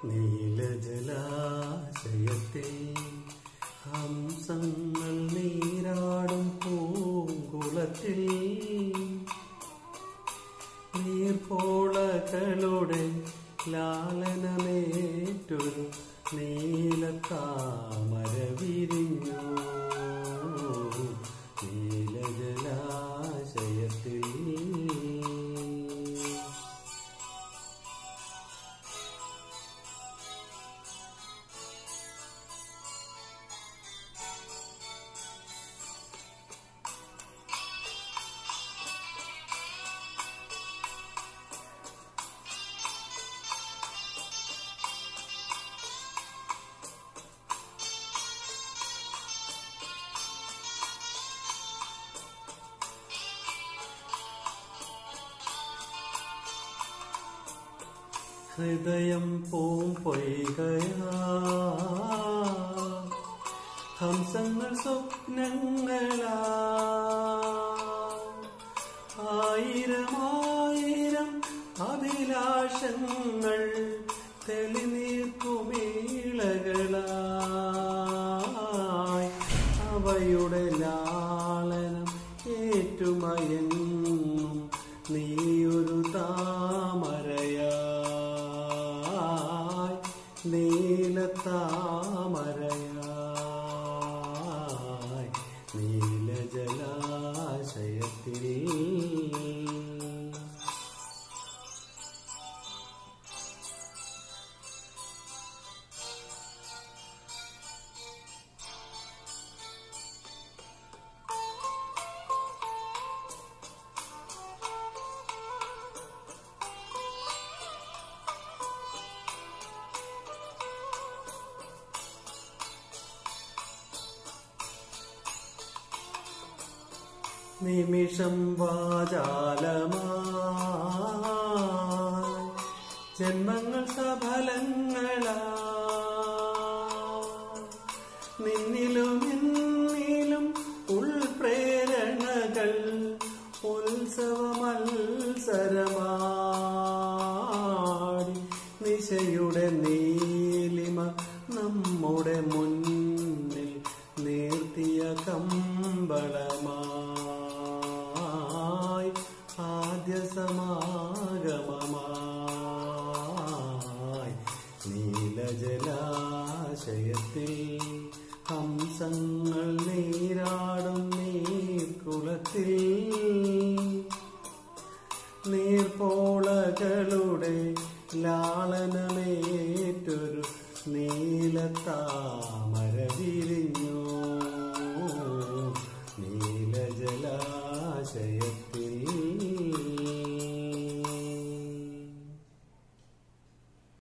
നീലജലാശയത്തിൽ ഹംസങ്ങൾ നീരാടും പൂങ്കുളത്തിൽ നീർപ്പോളകളുടെ ലാളനമേറ്റൊരു നീലത്താമര വിരിഞ്ഞു നീലജലാശയത്തിൽ ഹൃദയം പൂം പൊയ്കയാ ഹംസങ്ങൾ സ്വപ്നങ്ങളാ ആയിരം ആയിരം അഭിലാഷങ്ങൾ തെളിനീർക്കുമീളകളായി അവയുടെ ലാളനം ഏറ്റുമയങ്ങും നീയൊരു താമരയായി നീലത്താമരയായി നീലജലാശയത്തിൽ നിമിഷം വാചാലമായി ജന്മങ്ങൾ സഫലങ്ങളാ നിന്നിലും എന്നിലും ഉൾപ്രേരണകൾ ഉത്സവമത്സരമാടി നിശയുടെ നീലിമ നമ്മുടെ മുന്നിൽ നീർത്തിയ കമ്പളമായി ആദ്യ സമാഗമമായി നീലജലാശയത്തിൽ ഹംസങ്ങൾ നീരാടും നീർക്കുളത്തിൽ നീർപ്പോളകളുടെ ലാളനമേറ്റൊരു നീലത്താമര വിരിഞ്ഞു നീലജലാശയത്തിൽ